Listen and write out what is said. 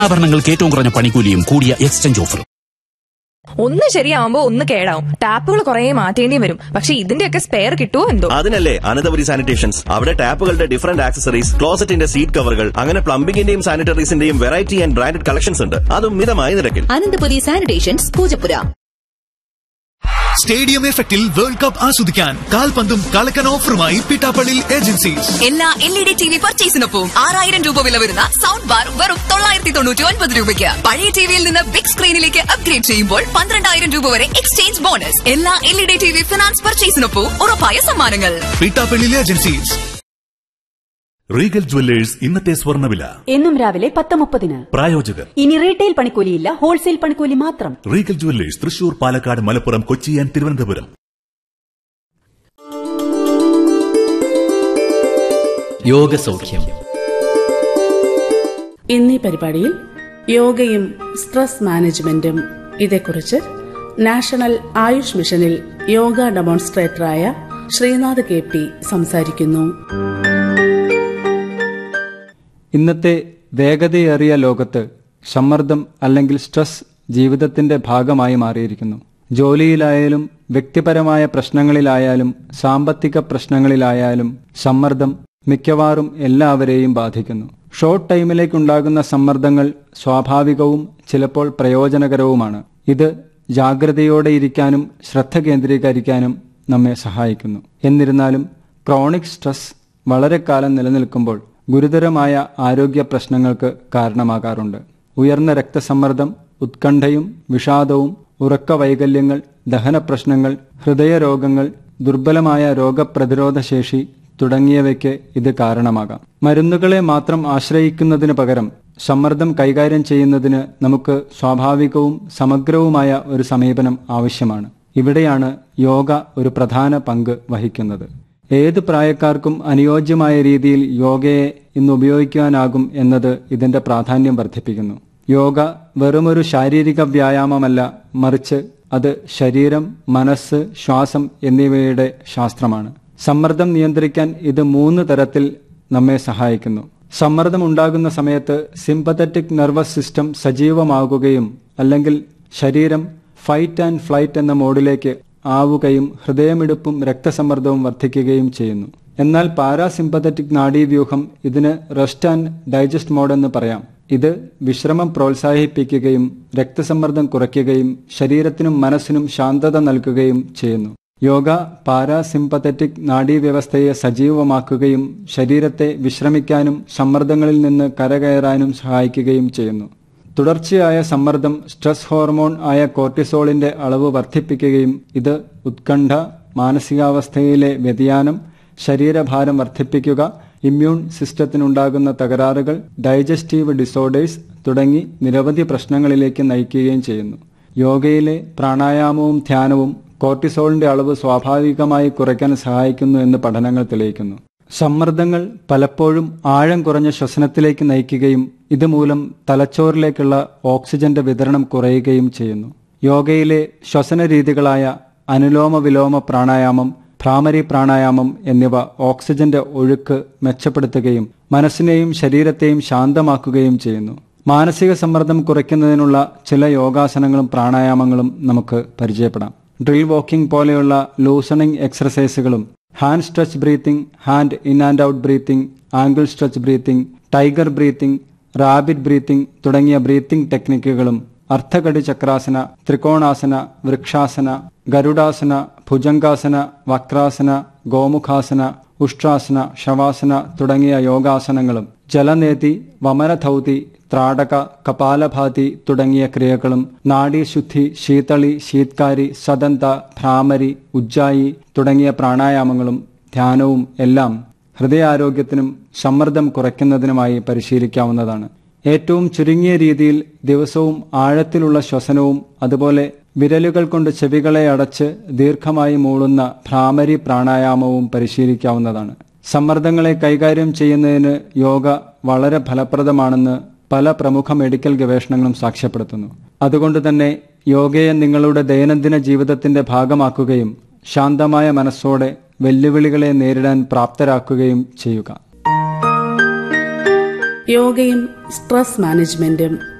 ആഭരണങ്ങൾക്ക് ഏറ്റവും കുറഞ്ഞ പണിക്കൂലിയും കൂടിയ എക്സ്ചേഞ്ച് ഓഫറും ഒന്ന് ശരിയാവുമ്പോ ഒന്ന് കേടാവും ടാപ്പുകൾ കുറെ മാറ്റേണ്ടി വരും പക്ഷെ ഇതിന്റെയൊക്കെ സ്പെയർ കിട്ടുമോ എന്തോ അതിനല്ലേ അനന്തപുരി സാനിറ്റേഷൻസ് അവിടെ ടാപ്പുകളുടെ ഡിഫറന്റ് ആക്സസറീസ് ക്ലോസറ്റിന്റെ സീറ്റ് കവറുകൾ അങ്ങനെ പ്ലംബിംഗിന്റെയും സാനിറ്ററീസിന്റെയും വെറൈറ്റി ആൻഡ് ബ്രാൻഡഡ് കളക്ഷൻസ് ഉണ്ട് അതും മിതമായ നിരക്കിൽ അനന്തപുരി സാനിറ്റേഷൻസ് പൂജപ്പുര സ്റ്റേഡിയം എഫക്റ്റിൽ വേൾഡ് കപ്പ് ആസ്വദിക്കാൻ കാൽപന്തും കളക്കൻ ഓഫറുമായി പിട്ടാപ്പള്ളി ഏജൻസീസ് എല്ലാ L E D T V പർച്ചേസിനൊപ്പം ആറായിരം രൂപ വില വരുന്ന സൗണ്ട് ബാർ വെറും തൊള്ളായിരത്തി തൊണ്ണൂറ്റി ഒൻപത് രൂപയ്ക്ക് പഴയ ടിവിയിൽ നിന്ന് ബിഗ് സ്ക്രീനിലേക്ക് അപ്ഗ്രേഡ് ചെയ്യുമ്പോൾ പന്ത്രണ്ടായിരം രൂപ വരെ എക്സ്ചേഞ്ച് ബോണസ് എല്ലാ L E D T V finance പർച്ചേസിനൊപ്പം ഉറപ്പായ സമ്മാനങ്ങൾ പിട്ടാപ്പള്ളി ഏജൻസീസ് റീഗൽ ജുവല്ലേഴ്സ് ഇന്നത്തെ സ്വർണ്ണവില എന്നും രാവിലെ പത്ത് മുപ്പതിന് പ്രായോജകർ ഇനി റീറ്റെയിൽ പണിക്കൂലിയില്ല ഹോൾസെയിൽ പണിക്കൂലി മാത്രം Regal jewellers Thrissur Palakkad Malappuram Kochi and Thiruvananthapuram യോഗസൗഖ്യം ഇന്നീ പരിപാടിയിൽ യോഗയും സ്ട്രെസ് മാനേജ്മെന്റും ഇതേക്കുറിച്ച് നാഷണൽ ആയുഷ് മിഷനിൽ യോഗ ഡെമോൺസ്ട്രേറ്ററായ ശ്രീനാഥ് കെ പി സംസാരിക്കുന്നു ഇന്നത്തെ വേഗതയേറിയ ലോകത്ത് സമ്മർദ്ദം അല്ലെങ്കിൽ സ്ട്രെസ് ജീവിതത്തിന്റെ ഭാഗമായി മാറിയിരിക്കുന്നു ജോലിയിലായാലും വ്യക്തിപരമായ പ്രശ്നങ്ങളിലായാലും സാമ്പത്തിക പ്രശ്നങ്ങളിലായാലും സമ്മർദ്ദം മിക്കവാറും എല്ലാവരെയും ബാധിക്കുന്നു ഷോർട്ട് ടൈമിലേക്കുണ്ടാകുന്ന സമ്മർദ്ദങ്ങൾ സ്വാഭാവികവും ചിലപ്പോൾ പ്രയോജനകരവുമാണ് ഇത് ജാഗ്രതയോടെ ഇരിക്കാനും ശ്രദ്ധ കേന്ദ്രീകരിക്കാനും നമ്മെ സഹായിക്കുന്നു എന്നിരുന്നാലും ക്രോണിക് സ്ട്രെസ് വളരെ കാലം നിലനിൽക്കുമ്പോൾ ഗുരുതരമായ ആരോഗ്യ പ്രശ്നങ്ങൾക്ക് കാരണമാകാറുണ്ട് ഉയർന്ന രക്തസമ്മർദ്ദം ഉത്കണ്ഠയും വിഷാദവും ഉറക്ക വൈകല്യങ്ങൾ ദഹന പ്രശ്നങ്ങൾ ഹൃദയരോഗങ്ങൾ ദുർബലമായ രോഗപ്രതിരോധ ശേഷി തുടങ്ങിയവയ്ക്ക് ഇത് കാരണമാകാം മരുന്നുകളെ മാത്രം ആശ്രയിക്കുന്നതിന് പകരം സമ്മർദ്ദം കൈകാര്യം ചെയ്യുന്നതിന് നമുക്ക് സ്വാഭാവികവും സമഗ്രവുമായ ഒരു സമീപനം ആവശ്യമാണ് ഇവിടെയാണ് യോഗ ഒരു പ്രധാന പങ്ക് വഹിക്കുന്നത് ഏത് പ്രായക്കാർക്കും അനുയോജ്യമായ രീതിയിൽ യോഗയെ ഇന്ന് ഉപയോഗിക്കാനാകും എന്നത് ഇതിന്റെ പ്രാധാന്യം വർദ്ധിപ്പിക്കുന്നു യോഗ വെറുമൊരു ശാരീരിക വ്യായാമമല്ല മറിച്ച് അത് ശരീരം മനസ്സ് ശ്വാസം എന്നിവയുടെ ശാസ്ത്രമാണ് സമ്മർദ്ദം നിയന്ത്രിക്കാൻ ഇത് മൂന്ന് തരത്തിൽ നമ്മെ സഹായിക്കുന്നു സമ്മർദ്ദം ഉണ്ടാകുന്ന സമയത്ത് സിമ്പത്തറ്റിക് നെർവസ് സിസ്റ്റം സജീവമാകുകയും അല്ലെങ്കിൽ ശരീരം ഫൈറ്റ് ആൻഡ് ഫ്ലൈറ്റ് എന്ന മോഡിലേക്ക് ആവുകയും ഹൃദയമിടിപ്പും രക്തസമ്മർദ്ദവും വർദ്ധിക്കുകയും ചെയ്യുന്നു എന്നാൽ പാരാസിമ്പത്തറ്റിക് നാഡീവ്യൂഹം ഇതിന് റെസ്റ്റ് ആൻഡ് ഡൈജസ്റ്റ് മോഡ് എന്ന് പറയാം ഇത് വിശ്രമം പ്രോത്സാഹിപ്പിക്കുകയും രക്തസമ്മർദ്ദം കുറയ്ക്കുകയും ശരീരത്തിനും മനസ്സിനും ശാന്തത നൽകുകയും ചെയ്യുന്നു യോഗ പാരാസിമ്പത്തറ്റിക് നാഡീവ്യവസ്ഥയെ സജീവമാക്കുകയും ശരീരത്തെ വിശ്രമിക്കാനും സമ്മർദ്ദങ്ങളിൽ നിന്ന് കരകയറാനും സഹായിക്കുകയും ചെയ്യുന്നു തുടർച്ചയായ സമ്മർദ്ദം സ്ട്രെസ് ഹോർമോൺ ആയ കോർട്ടിസോളിന്റെ അളവ് വർദ്ധിപ്പിക്കുകയും ഇത് ഉത്കണ്ഠ മാനസികാവസ്ഥയിലെ വ്യതിയാനം ശരീരഭാരം വർദ്ധിപ്പിക്കുക ഇമ്മ്യൂൺ സിസ്റ്റത്തിനുണ്ടാകുന്ന തകരാറുകൾ ഡൈജസ്റ്റീവ് ഡിസോർഡേഴ്സ് തുടങ്ങി നിരവധി പ്രശ്നങ്ങളിലേക്ക് നയിക്കുകയും ചെയ്യുന്നു യോഗയിലെ പ്രാണായാമവും ധ്യാനവും കോർട്ടിസോളിന്റെ അളവ് സ്വാഭാവികമായി കുറയ്ക്കാൻ സഹായിക്കുന്നു എന്ന് പഠനങ്ങൾ തെളിയിക്കുന്നു സമ്മർദ്ദങ്ങൾ പലപ്പോഴും ആഴം കുറഞ്ഞ ശ്വസനത്തിലേക്ക് നയിക്കുകയും ഇതുമൂലം തലച്ചോറിലേക്കുള്ള ഓക്സിജന്റെ വിതരണം കുറയുകയും ചെയ്യുന്നു യോഗയിലെ ശ്വസന രീതികളായ അനുലോമ വിലോമ പ്രാണായാമം ഭ്രാമരി പ്രാണായാമം എന്നിവ ഓക്സിജന്റെ ഒഴുക്ക് മെച്ചപ്പെടുത്തുകയും മനസ്സിനെയും ശരീരത്തെയും ശാന്തമാക്കുകയും ചെയ്യുന്നു മാനസിക സമ്മർദ്ദം കുറയ്ക്കുന്നതിനുള്ള ചില യോഗാസനങ്ങളും പ്രാണായാമങ്ങളും നമുക്ക് പരിചയപ്പെടാം ഡ്രിൽ വാക്കിംഗ് പോലെയുള്ള ലൂസണിംഗ് എക്സർസൈസുകളും hand stretch breathing hand in and out breathing angle stretch breathing tiger breathing rabbit breathing തുടങ്ങിയ ബ്രീത്തിംഗ് ടെക്നിക്കുകളും അർത്ഥകടി ചക്രാസന ത്രികോണാസന വൃക്ഷാസന ഗരുഡാസന ഭുജംഗാസന വക്രാസന ഗോമുഖാസന ഉഷ്ട്രാസന ശവാസന തുടങ്ങിയ യോഗാസനങ്ങളും ജലനേതി വമനധൗതി ത്രാടക കപാലഭാതി തുടങ്ങിയ ക്രിയകളും നാഡീശുദ്ധി ശീതളി ശീത്കാരി സദന്ത ഭ്രാമരി ഉജ്ജായി തുടങ്ങിയ പ്രാണായാമങ്ങളും ധ്യാനവും എല്ലാം ഹൃദയാരോഗ്യത്തിനും സമ്മർദ്ദം കുറയ്ക്കുന്നതിനുമായി പരിശീലിക്കാവുന്നതാണ് ഏറ്റവും ചുരുങ്ങിയ രീതിയിൽ ദിവസവും ആഴത്തിലുള്ള ശ്വസനവും അതുപോലെ വിരലുകൾ കൊണ്ട് ചെവികളെ അടച്ച് ദീർഘമായി മൂളുന്ന ഭ്രാമരി പ്രാണായാമവും പരിശീലിക്കാവുന്നതാണ് സമ്മർദ്ദങ്ങളെ കൈകാര്യം ചെയ്യുന്നതിന് യോഗ വളരെ ഫലപ്രദമാണെന്ന് പല പ്രമുഖ മെഡിക്കൽ ഗവേഷണങ്ങളും സാക്ഷ്യപ്പെടുത്തുന്നു അതുകൊണ്ട് തന്നെ യോഗയെ നിങ്ങളുടെ ദൈനംദിന ജീവിതത്തിന്റെ ഭാഗമാക്കുകയും ശാന്തമായ മനസ്സോടെ വെല്ലുവിളികളെ നേരിടാൻ പ്രാപ്തരാക്കുകയും ചെയ്യുക യോഗയും സ്ട്രെസ് മാനേജ്മെന്റും